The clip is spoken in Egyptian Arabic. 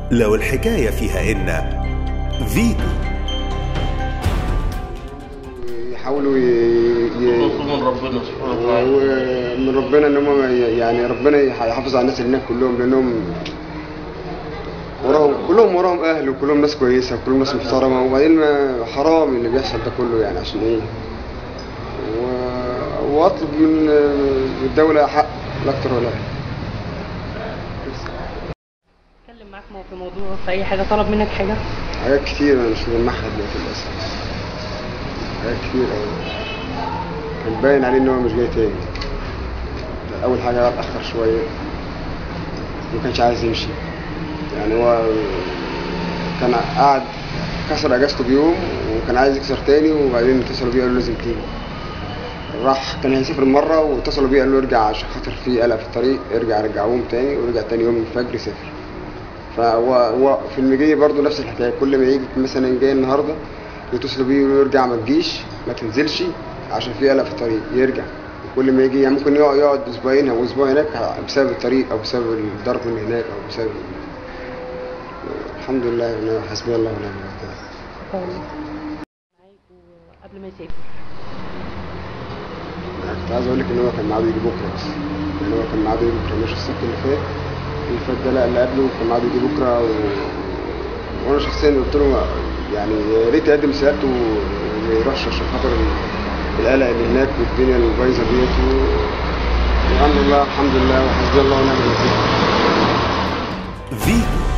لو الحكاية فيها إن فيتو يحاولوا ي... ي... من ربنا سبحانه وتعالى ومن ربنا ان هم يعني ربنا يحافظ على الناس اللي هناك كلهم لانهم وراهم كلهم وراهم اهل وكلهم ناس كويسه وكلهم ناس محترمه وبعدين ما حرام اللي بيحصل ده كله يعني عشان ايه و... واطلب من من الدوله حق لا اكتر ولا اقل اتكلم معاك مو- في موضوع في اي حاجه طلب منك حاجه حاجات كتير انا مش مجمعها دلوقتي للاسف حاجات كتير قوي كان باين عليه ان هو مش جاي تاني اول حاجه اتاخر شويه ما كانش عايز يمشي يعني هو كان قاعد كسر اجازته بيوم وكان عايز يكسر تاني وبعدين اتصلوا بيه قالوا لازم تيجي راح كان هيسافر مره واتصلوا بيه قالوا له ارجع عشان خاطر في قلق في الطريق ارجع رجعوهم تاني ورجع تاني يوم الفجر سافر فهو هو في المجية برضه نفس الحكايه كل ما يجي مثلا جاي النهارده يتصلوا بيه يقولوا له ارجع ما تجيش ما تنزلش عشان في قلق في الطريق يرجع كل ما يجي يعني ممكن يقعد يقعد اسبوعين او اسبوع هناك بسبب الطريق او بسبب الضرب من هناك او بسبب الحمد لله إن حسبي الله ونعم الوكيل معاك قبل ما يسافر أنا كنت عايز اقول لك ان هو كان معاه يجي بكره بس يعني هو كان معاه يجي بكره مش السبت اللي فات اللي فات ده لا اللي قبله كان معاه يجي بكره و... وانا شخصيا قلت له يعني يا ريت يقدم سيادته وما يروحش عشان خاطر القلق اللي هناك والدنيا البايظه ديت و... والحمد لله الحمد لله وحسبي الله ونعم الوكيل فيتو